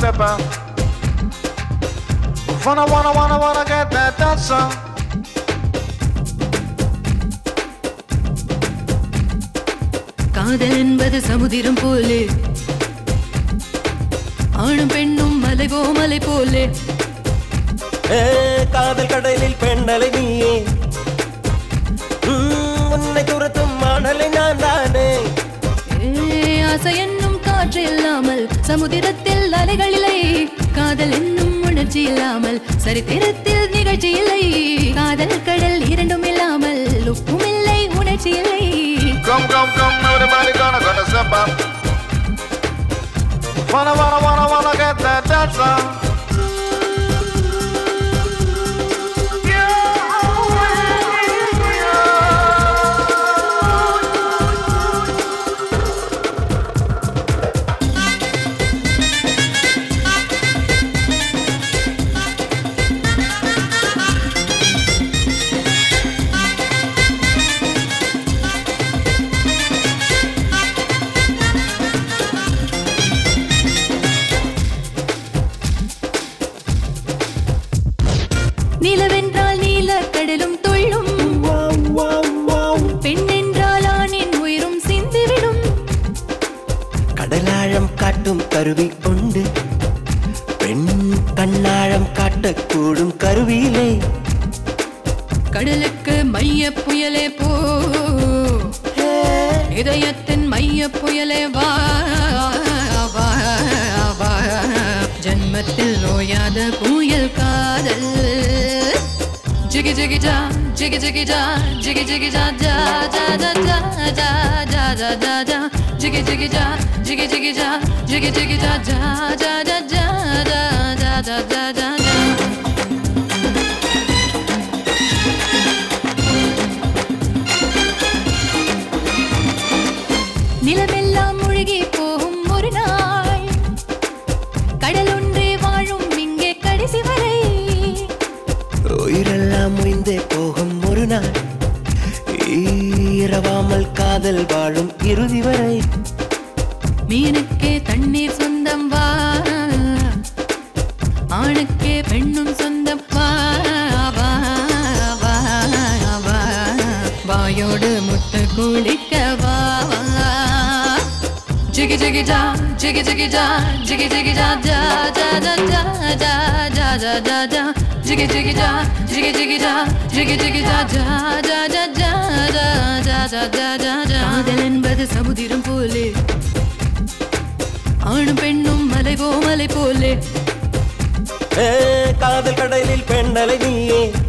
step out. Wanna, wanna, wanna, wanna get that dancer. காதல் என்பது சமுதிரம் போலே ஆணும் பெண்ணும் மலைவோ மலை போலே ஏ, காதல் கடலில் பெண்ணலை நீயே உம், உன்னை துரத்தும் மாடலை நான் தானே ஏ, ஆசை என்னும் காற்று இல்லாமல் சமுதிரத்தில் அலைகள் இல்லை காதல் என்னும் உணர்ச்சி இல்லாமல் சரித்திரத்தில் நிகழ்ச்சி இல்லை காதல் கடல் இரண்டும் இல்லாமல் உப்பும் இல்லை உணர்ச்சி இல்லை Come, come, come, everybody gonna, gonna step out. Wanna, wanna, wanna, wanna get that dancer. நிலவென்றால் நீல கடலும் துள்ளும் வாவ், வாவ், வாவ். பெண் என்றால் ஆணின் உயிரும் சிந்திவிடும் கடலாழம் காட்டும் கருவி உண்டு பெண் கண்ணாழம் காட்டக்கூடும் கருவியிலே கடலுக்கு மைய புயலே போ இதயத்தின் மைய புயலே வா வா, வா. ஜன்மத்தில் ஓயாத புயல் காதல் ஜிகி ஜிகி ஜா ஜிகி ஜிகி ஜா ஜிகி ஜிகி ஜா ஜா ஜா ஜா ஜா ஜா ஜா ஜா ஜா ஜா ஜிகி ஜிகி ஜா ஜிகி ஜிகி ஜா ஜிகி ஜிகி ஜா ஜா ஜா ஜா ஜா ஜா ஜா ஜா ஜா ஜா ஜா நிலமெல்லாம் மூழ்கி போகும் ஒரு நாள் கடல் ஒன்றே வாழும் இங்கே கடைசி வரை உயிரெல்லாம் முடிந்தே போகும் ஒரு நாள் இரவாமல் காதல் வாழும் இறுதி வரை மீனுக்கே தண்ணீர் சொந்தம் வா ஆணுக்கே பெண்ணும் சொந்தம் வா வா வா வா வாயோடு முத்து குளிக்க வா வா ஜிகி ஜிகி ஜா ஜிகி ஜிகி ஜா ஜிகி ஜிகி ஜா ஜா ஜா ஜா ஜா ஜா ஜா ஜா ஜா ஜா ஜிகி ஜிகி ஜா ஜிகி ஜிகி ஜா ஜிகி ஜிகி ஜா ஜா ஜா ஜா ஜா ஜா ஜா ஜா ஜா ஜா ஜா காதல் என்பது சமுதிரம் போலே ஆணும் பெண்ணும் மலைவோ மலை போலே ஏ, காதல் கடலில் பெண்ணலை நீயே